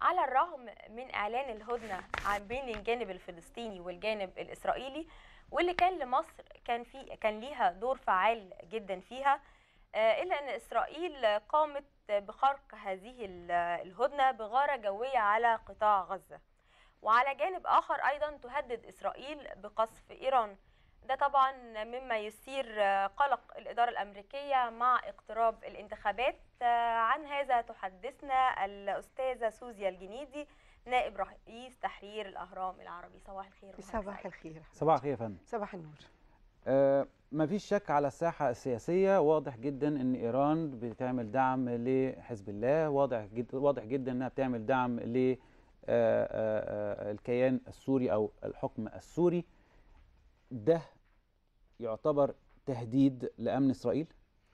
على الرغم من اعلان الهدنه عن بين الجانب الفلسطيني والجانب الاسرائيلي واللي كان لمصر كان في كان ليها دور فعال جدا فيها آه، الا ان اسرائيل قامت بخرق هذه ال- الهدنه بغاره جويه على قطاع غزه وعلى جانب اخر ايضا تهدد اسرائيل بقصف ايران ده طبعا مما يثير آه، قلق الاداره الامريكيه مع اقتراب الانتخابات آه، عن هذا تحدثنا الاستاذه سوزيا الجنيدي نائب رئيس تحرير الاهرام العربي صباح الخير ومساء صباح السعادة. الخير صباح الخير يا فندم صباح النور آه مفيش شك على الساحة السياسية واضح جدا ان ايران بتعمل دعم لحزب الله واضح جدا واضح جدا انها بتعمل دعم ل آه، آه، آه، الكيان السوري او الحكم السوري ده يعتبر تهديد لامن اسرائيل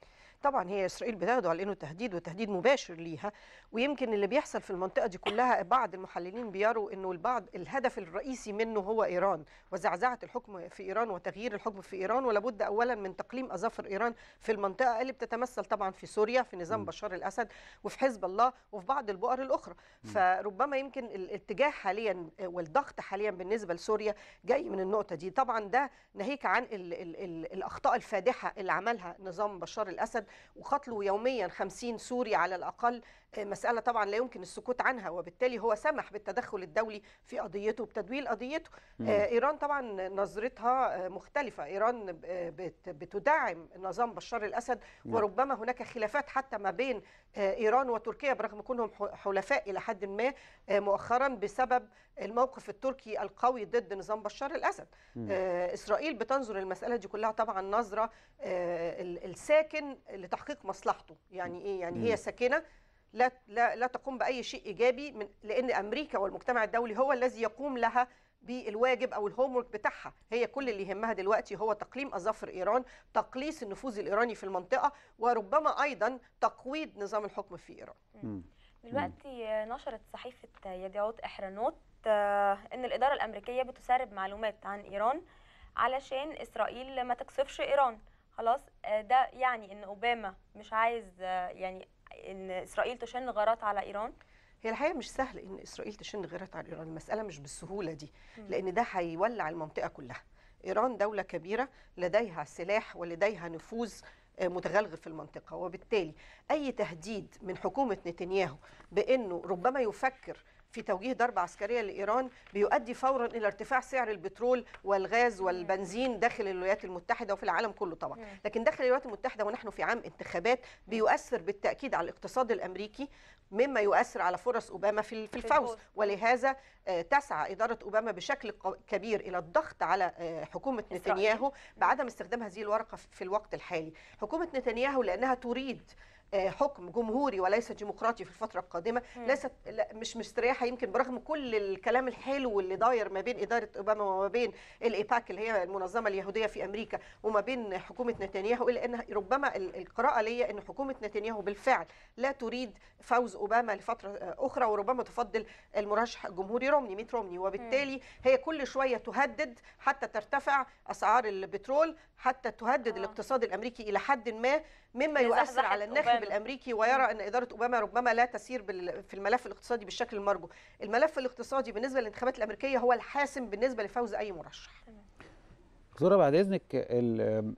طبعا هي اسرائيل بتاخده على انه تهديد وتهديد مباشر ليها ويمكن اللي بيحصل في المنطقه دي كلها بعض المحللين بيروا انه البعض الهدف الرئيسي منه هو ايران وزعزعه الحكم في ايران وتغيير الحكم في ايران ولابد اولا من تقليم اظافر ايران في المنطقه اللي بتتمثل طبعا في سوريا في نظام م. بشار الاسد وفي حزب الله وفي بعض البؤر الاخرى فربما يمكن الاتجاه حاليا والضغط حاليا بالنسبه لسوريا جاي من النقطه دي طبعا ده ناهيك عن ال ال ال الاخطاء الفادحه اللي عملها نظام بشار الاسد وقتلوا يوميا 50 سوري على الاقل آه، مساله طبعا لا يمكن السكوت عنها وبالتالي هو سمح بالتدخل الدولي في قضيته وبتدويل قضيته مم. آه، ايران طبعا نظرتها آه، مختلفه ايران آه، بت- بتدعم نظام بشار الاسد نعم. وربما هناك خلافات حتى ما بين آه، ايران وتركيا برغم كونهم ح- حلفاء الى حد ما آه، مؤخرا بسبب الموقف التركي القوي ضد نظام بشار الاسد مم. آه، اسرائيل بتنظر المساله دي كلها طبعا نظره آه، ال- الساكن لتحقيق مصلحته يعني ايه يعني مم. هي ساكنه لا لا لا تقوم باي شيء ايجابي من لان امريكا والمجتمع الدولي هو الذي يقوم لها بالواجب او الهوم ورك بتاعها هي كل اللي يهمها دلوقتي هو تقليم اظافر ايران تقليص النفوذ الايراني في المنطقه وربما ايضا تقويض نظام الحكم في ايران مم. دلوقتي نشرت صحيفة يدعوت إحرانوت آه، إن الإدارة الأمريكية بتسرب معلومات عن إيران علشان إسرائيل ما تقصفش إيران خلاص آه، ده يعني إن أوباما مش عايز آه، يعني إن إسرائيل تشن غارات على إيران هي الحقيقه مش سهل ان اسرائيل تشن غيرت على ايران المساله مش بالسهوله دي مم. لان ده هيولع المنطقه كلها ايران دوله كبيره لديها سلاح ولديها نفوذ آه، متغلغل في المنطقه وبالتالي اي تهديد من حكومه نتنياهو بانه ربما يفكر في توجيه ضربة عسكرية لإيران بيؤدي فورا إلى ارتفاع سعر البترول والغاز والبنزين داخل الولايات المتحدة وفي العالم كله طبعا مم. لكن داخل الولايات المتحدة ونحن في عام انتخابات بيؤثر بالتأكيد على الاقتصاد الأمريكي مما يؤثر على فرص أوباما في في الفوز الفوز. ولهذا آه، تسعى إدارة أوباما بشكل قو- كبير إلى الضغط على آه، حكومة إسرائيل. نتنياهو بعدم استخدام هذه الورقة في الوقت الحالي حكومة نتنياهو لأنها تريد آه، حكم جمهوري وليس ديمقراطي في الفترة القادمة مم. ليست لا مش مستريحة يمكن برغم كل الكلام الحلو اللي داير ما بين إدارة أوباما وما بين الإيباك اللي هي المنظمة اليهودية في أمريكا وما بين حكومة نتنياهو إلا أن ربما ال- القراءة ليا أن حكومة نتنياهو بالفعل لا تريد فوز أوباما لفترة آه، أخرى وربما تفضل المرشح الجمهوري رومني ميت رومني وبالتالي هي كل شوية تهدد حتى ترتفع أسعار البترول حتى تهدد آه. الاقتصاد الأمريكي إلى حد ما مما لزحزحة يؤثر على الناخب أوباما. الامريكي ويرى ان اداره اوباما ربما لا تسير بال- في الملف الاقتصادي بالشكل المرجو الملف الاقتصادي بالنسبه للانتخابات الامريكيه هو الحاسم بالنسبه لفوز اي مرشح دكتورة بعد إذنك ال-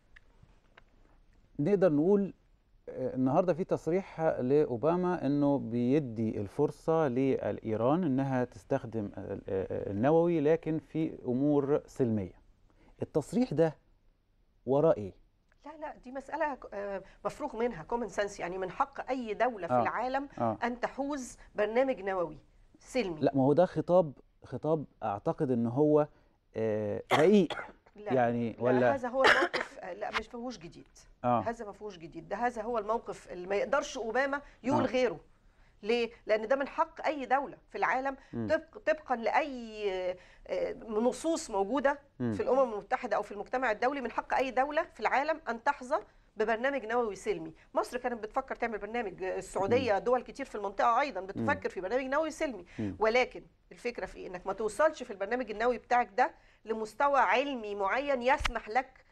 نقدر نقول آه، النهارده في تصريح لأوباما إنه بيدي الفرصة لإيران إنها تستخدم ال- آه، النووي لكن في أمور سلمية. التصريح ده وراه إيه؟ لا لا دي مساله آه، مفروغ منها كومن سنس يعني من حق اي دوله في آه. العالم آه. ان تحوز برنامج نووي سلمي لا ما هو ده خطاب خطاب أعتقد إن هو آه، رقيق لا يعني لا ولا هذا هو الموقف آه، لا مش فيهوش جديد آه. هذا ما فيهوش جديد ده هذا هو الموقف اللي ما يقدرش اوباما يقول آه. غيره ليه؟ لأن ده من حق أي دولة في العالم مم. طبق طبقا لأي آه، آه، نصوص موجودة مم. في الأمم المتحدة أو في المجتمع الدولي من حق أي دولة في العالم أن تحظى ببرنامج نووي سلمي مصر كانت بتفكر تعمل برنامج السعودية دول كتير في المنطقة أيضا بتفكر في برنامج نووي سلمي مم. ولكن الفكرة في إيه؟ إنك ما توصلش في البرنامج النووي بتاعك ده لمستوى علمي معين يسمح لك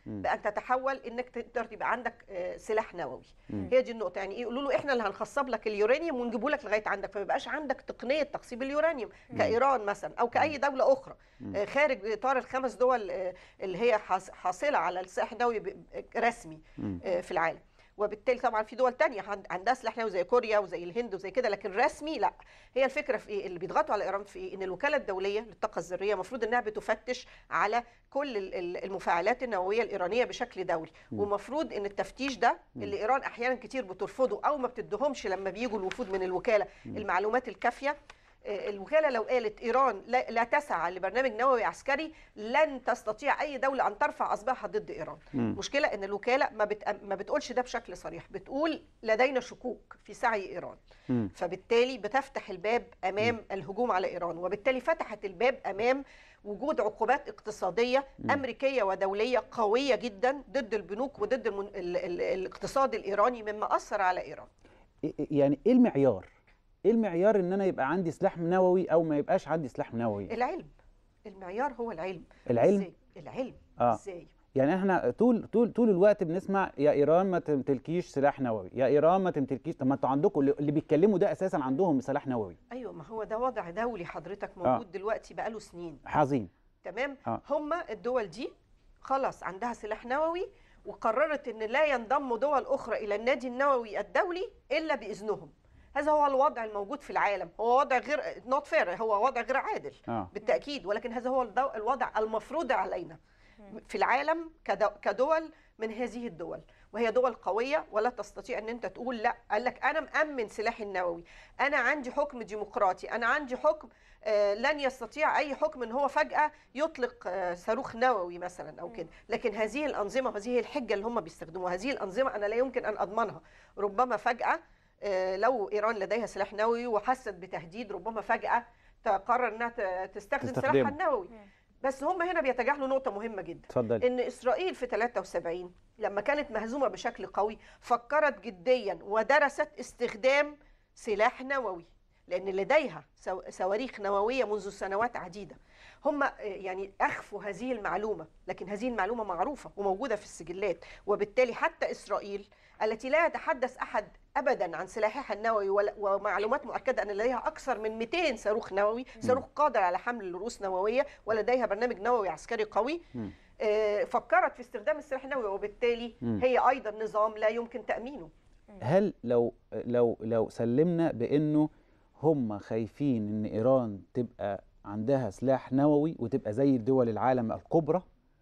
مم. بان تتحول انك تقدر يبقى عندك آه، سلاح نووي مم. هي دي النقطه يعني ايه يقولوا له احنا اللي هنخصب لك اليورانيوم ونجيبه لك لغايه عندك فما يبقاش عندك تقنيه تخصيب اليورانيوم كايران مثلا او كاي دوله اخرى مم. آه، خارج اطار الخمس دول آه، اللي هي حاص- حاصله على السلاح النووي ب- رسمي مم. آه، في العالم وبالتالي طبعا في دول تانية عند- عندها سلاح نووي زي كوريا وزي الهند وزي كده لكن رسمي لا هي الفكره في ايه اللي بيضغطوا على ايران في ايه ان الوكاله الدوليه للطاقه الذريه المفروض انها بتفتش على كل ال- ال- المفاعلات النوويه الايرانيه بشكل دولي مم. ومفروض ان التفتيش ده اللي ايران احيانا كتير بترفضه او ما بتدهمش لما بيجوا الوفود من الوكاله المعلومات الكافيه آه، الوكاله لو قالت ايران لا, لا تسعى لبرنامج نووي عسكري لن تستطيع اي دوله ان ترفع اصبعها ضد ايران مم. المشكله ان الوكاله ما, بت... ما بتقولش ده بشكل صريح بتقول لدينا شكوك في سعي ايران مم. فبالتالي بتفتح الباب امام الهجوم على ايران وبالتالي فتحت الباب امام وجود عقوبات اقتصاديه مم. امريكيه ودوليه قويه جدا ضد البنوك وضد المن... ال... ال... الاقتصاد الايراني مما اثر على ايران إيه- إيه- يعني ايه المعيار؟ ايه المعيار ان انا يبقى عندي سلاح نووي او ما يبقاش عندي سلاح نووي؟ العلم المعيار هو العلم العلم إزاي؟ العلم اه ازاي يعني احنا طول طول طول الوقت بنسمع يا ايران ما تمتلكيش سلاح نووي، يا ايران ما تمتلكيش طب ما انتوا عندكم اللي اللي بيتكلموا ده اساسا عندهم سلاح نووي ايوه ما هو ده وضع دولي حضرتك موجود دلوقتي بقاله سنين عظيم تمام آه. هم الدول دي خلاص عندها سلاح نووي وقررت ان لا ينضم دول اخرى الى النادي النووي الدولي الا باذنهم هذا هو الوضع الموجود في العالم هو وضع غير نوت فير هو وضع غير عادل اه بالتاكيد ولكن هذا هو الدو- الوضع المفروض علينا في العالم كدو- كدول من هذه الدول وهي دول قويه ولا تستطيع ان انت تقول لا قال لك انا مامن سلاحي النووي انا عندي حكم ديمقراطي انا عندي حكم آه، لن يستطيع اي حكم ان هو فجاه يطلق آه، صاروخ نووي مثلا او كده لكن هذه الانظمه وهذه هي الحجه اللي هم بيستخدموها هذه الانظمه انا لا يمكن ان اضمنها ربما فجاه آه، لو ايران لديها سلاح نووي وحست بتهديد ربما فجاه تقرر انها ت- تستخدم تستخدمه. سلاحها النووي مم. بس هم هنا بيتجاهلوا نقطه مهمه جدا اتفضل ان اسرائيل في 73 لما كانت مهزومه بشكل قوي فكرت جديا ودرست استخدام سلاح نووي لان لديها سو- صواريخ نوويه منذ سنوات عديده هم آه، يعني اخفوا هذه المعلومه لكن هذه المعلومه معروفه وموجوده في السجلات وبالتالي حتى اسرائيل التي لا يتحدث احد ابدا عن سلاحها النووي ولا- ومعلومات مؤكده ان لديها اكثر من 200 صاروخ نووي صاروخ قادر على حمل رؤوس نوويه ولديها برنامج نووي عسكري قوي مم. آه، فكرت في استخدام السلاح النووي وبالتالي مم. هي ايضا نظام لا يمكن تامينه هل لو لو لو سلمنا بانه هم خايفين ان ايران تبقى عندها سلاح نووي وتبقى زي دول العالم الكبرى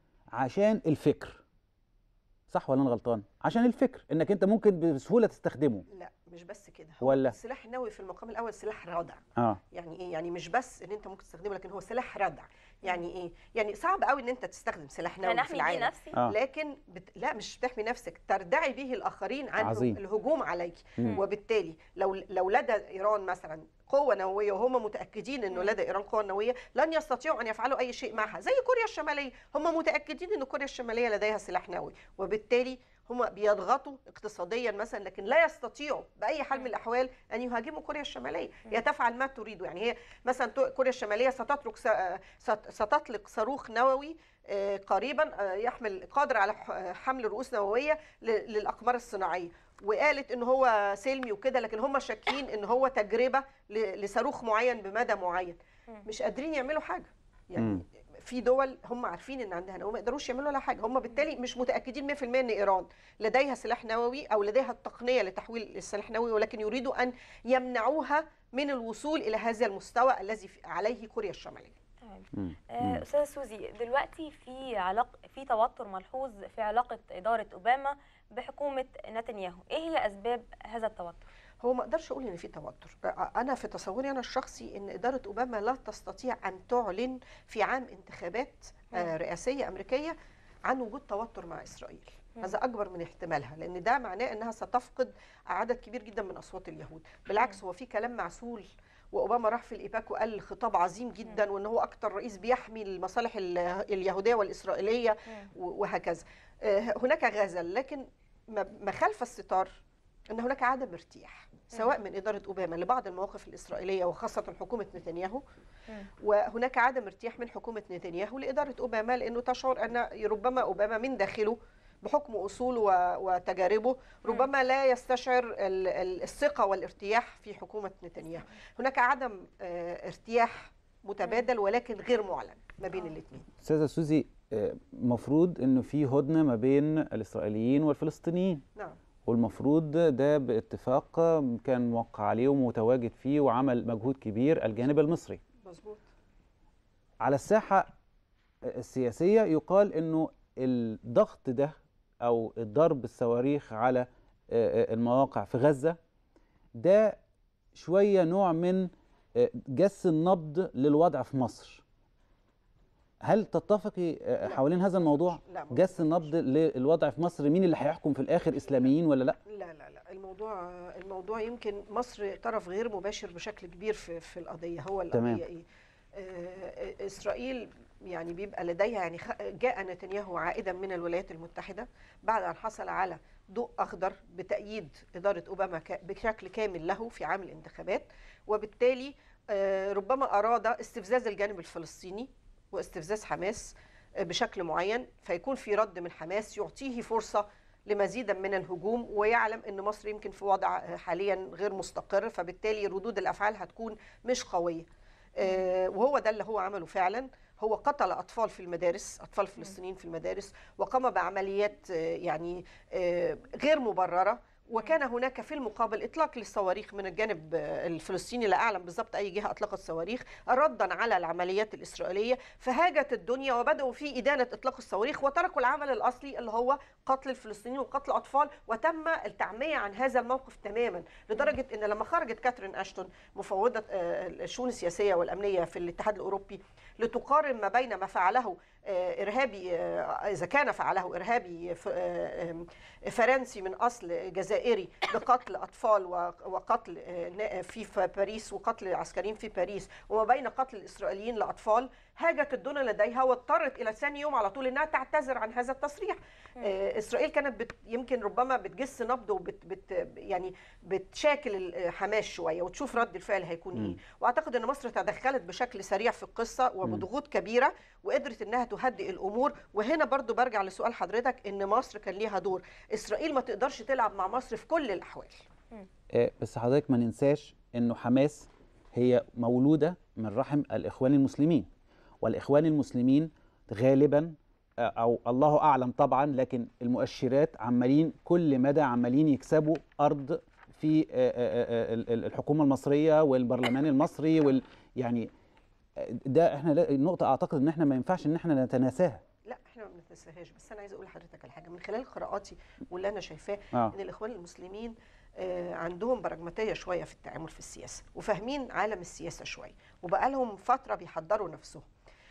عشان الفكر صح ولا انا غلطان عشان الفكر انك انت ممكن بسهوله تستخدمه لا مش بس كده هو ولا؟ السلاح النووي في المقام الاول سلاح ردع اه يعني ايه يعني مش بس ان انت ممكن تستخدمه لكن هو سلاح ردع يعني ايه يعني صعب قوي ان انت تستخدم سلاح نووي يعني في احمي بيه العالم نفسي اه لكن بت... لا مش بتحمي نفسك تردعي به الاخرين عن عظيم. الهجوم عليك مم. وبالتالي لو لو لدى ايران مثلا قوه نوويه وهم متاكدين انه مم. لدى ايران قوه نوويه لن يستطيعوا ان يفعلوا اي شيء معها زي كوريا الشماليه هم متاكدين ان كوريا الشماليه لديها سلاح نووي وبالتالي هم بيضغطوا اقتصاديا مثلا لكن لا يستطيعوا باي حال من الاحوال ان يهاجموا كوريا الشماليه هي تفعل ما تريد يعني هي مثلا تو- كوريا الشماليه ستترك س- ست- ستطلق صاروخ نووي آه، قريبا آه، يحمل قادر على ح- حمل رؤوس نوويه ل- للاقمار الصناعيه وقالت ان هو سلمي وكده لكن هم شاكين ان هو تجربه ل- لصاروخ معين بمدى معين مم. مش قادرين يعملوا حاجه يعني مم. في دول هم عارفين ان عندها نووي ما يقدروش يعملوا لها حاجه هم بالتالي مش متاكدين 100% ان ايران لديها سلاح نووي او لديها التقنيه لتحويل السلاح النووي ولكن يريدوا ان يمنعوها من الوصول الى هذا المستوى الذي في- عليه كوريا الشماليه تمام مم. آه، مم. استاذه سوزي دلوقتي في علاقه في توتر ملحوظ في علاقه اداره اوباما بحكومه نتنياهو ايه هي اسباب هذا التوتر هو ما اقدرش اقول ان في توتر انا في تصوري انا الشخصي ان اداره اوباما لا تستطيع ان تعلن في عام انتخابات آه، مم. رئاسيه امريكيه عن وجود توتر مع اسرائيل مم. هذا اكبر من احتمالها لان ده معناه انها ستفقد عدد كبير جدا من اصوات اليهود بالعكس هو في كلام معسول واوباما راح في الايباك وقال خطاب عظيم جدا وان هو اكتر رئيس بيحمي المصالح ال- اليهوديه والاسرائيليه و- وهكذا آه، هناك غزل لكن ما ما خلف الستار ان هناك عدم ارتياح سواء من اداره اوباما لبعض المواقف الاسرائيليه وخاصه حكومه نتنياهو مم. وهناك عدم ارتياح من حكومه نتنياهو لاداره اوباما لانه تشعر ان ربما اوباما من داخله بحكم اصوله و- وتجاربه ربما لا يستشعر ال- ال- الثقه والارتياح في حكومه نتنياهو هناك عدم آه، ارتياح متبادل ولكن غير معلن ما بين آه. الاثنين استاذه سوزي المفروض انه في هدنه ما بين الاسرائيليين والفلسطينيين نعم والمفروض ده باتفاق كان موقع عليه ومتواجد فيه وعمل مجهود كبير الجانب المصري مظبوط على الساحة السياسية يقال انه الضغط ده او الضرب الصواريخ على المواقع في غزة ده شوية نوع من جس النبض للوضع في مصر هل تتفقي حوالين هذا الموضوع لا جس النبض للوضع في مصر مين اللي هيحكم في الاخر اسلاميين ولا لا لا لا لا الموضوع الموضوع يمكن مصر طرف غير مباشر بشكل كبير في في القضيه هو القضيه تمام. ايه آه، اسرائيل يعني بيبقى لديها يعني خ- جاء نتنياهو عائدا من الولايات المتحده بعد ان حصل على ضوء اخضر بتأييد اداره اوباما ك- بشكل كامل له في عام الانتخابات وبالتالي آه، ربما اراد استفزاز الجانب الفلسطيني واستفزاز حماس آه، بشكل معين فيكون في رد من حماس يعطيه فرصه لمزيدا من الهجوم ويعلم ان مصر يمكن في وضع آه، حاليا غير مستقر فبالتالي ردود الافعال هتكون مش قويه آه، وهو ده اللي هو عمله فعلا هو قتل اطفال في المدارس اطفال فلسطينيين في المدارس وقام بعمليات آه، يعني آه، غير مبرره وكان هناك في المقابل اطلاق للصواريخ من الجانب آه، الفلسطيني لا اعلم بالضبط اي جهه اطلقت صواريخ ردا على العمليات الاسرائيليه فهاجت الدنيا وبداوا في ادانه اطلاق الصواريخ وتركوا العمل الاصلي اللي هو قتل الفلسطينيين وقتل اطفال وتم التعميه عن هذا الموقف تماما لدرجه ان لما خرجت كاترين اشتون مفوضه آه، الشؤون السياسيه والامنيه في الاتحاد الاوروبي لتقارن ما بين ما فعله آه، ارهابي آه، اذا كان فعله ارهابي ف- آه، آم، فرنسي من اصل جزائري بقتل اطفال و- وقتل آه، نا- في ف- باريس وقتل عسكريين في باريس وما بين قتل الاسرائيليين لاطفال هاجت الدنيا لديها واضطرت الى ثاني يوم على طول انها تعتذر عن هذا التصريح آه، اسرائيل كانت بت يمكن ربما بتجس نبض وبت بت يعني بتشاكل ال- حماس شويه وتشوف رد الفعل هيكون مم. ايه واعتقد ان مصر تدخلت بشكل سريع في القصه وبضغوط كبيره وقدرت انها تهدئ الامور وهنا برضو برجع لسؤال حضرتك ان مصر كان ليها دور اسرائيل ما تقدرش تلعب مع مصر في كل الاحوال آه، بس حضرتك ما ننساش انه حماس هي مولوده من رحم الاخوان المسلمين والاخوان المسلمين غالبا آه، او الله اعلم طبعا لكن المؤشرات عمالين كل مدى عمالين يكسبوا ارض في آه، آه، آه، ال- ال- الحكومه المصريه والبرلمان المصري وال يعني آه، ده احنا لا- نقطه اعتقد ان احنا ما ينفعش ان احنا نتناساها لا احنا ما بنتنساهاش بس انا عايزه اقول لحضرتك على حاجه من خلال قراءاتي واللي انا شايفاه اه ان الاخوان المسلمين آه، عندهم براجماتيه شويه في التعامل في السياسه وفاهمين عالم السياسه شويه وبقى لهم فتره بيحضروا نفسهم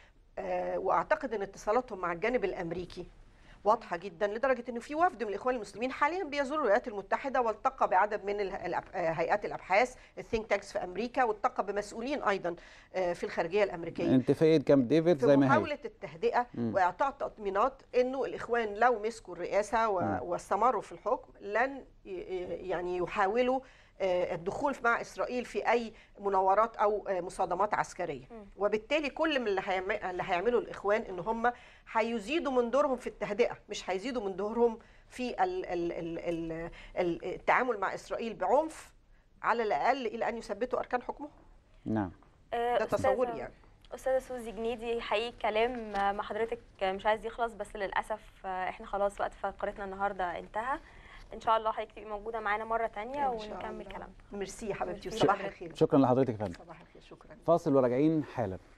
آه، واعتقد ان اتصالاتهم مع الجانب الامريكي واضحه جدا لدرجه انه في وفد من الاخوان المسلمين حاليا بيزور الولايات المتحده والتقى بعدد من ال- الأب- آه، هيئات الابحاث الثينك تانكس في امريكا والتقى بمسؤولين ايضا آه، في الخارجيه الامريكيه اتفاقيه كامب ديفيد في زي ما هي محاولة التهدئة مم. وإعطاء تطمينات إنه الإخوان لو مسكوا الرئاسة و- مم. واستمروا في الحكم لن ي- يعني يحاولوا آه، الدخول مع إسرائيل في أي مناورات أو آه، مصادمات عسكرية مم. وبالتالي كل من اللي هيعم- اللي هيعمله الإخوان إن هم هيزيدوا من دورهم في التهدئة مش هيزيدوا من دورهم في ال- ال- ال- ال- ال- التعامل مع إسرائيل بعنف على الأقل إلى أن يثبتوا أركان حكمهم نعم آه، ده أستاذة- تصوري يعني استاذه سوزي جنيدي حقيقي كلام مع حضرتك مش عايز يخلص بس للاسف احنا خلاص وقت فقرتنا النهارده انتهى ان شاء الله حضرتك تبقي موجوده معانا مره تانية إن شاء ونكمل الله. كلامنا ميرسي يا حبيبتي ميرسي وصباح حضرتك. الخير شكرا لحضرتك يا فندم صباح الخير شكرا فاصل وراجعين حالا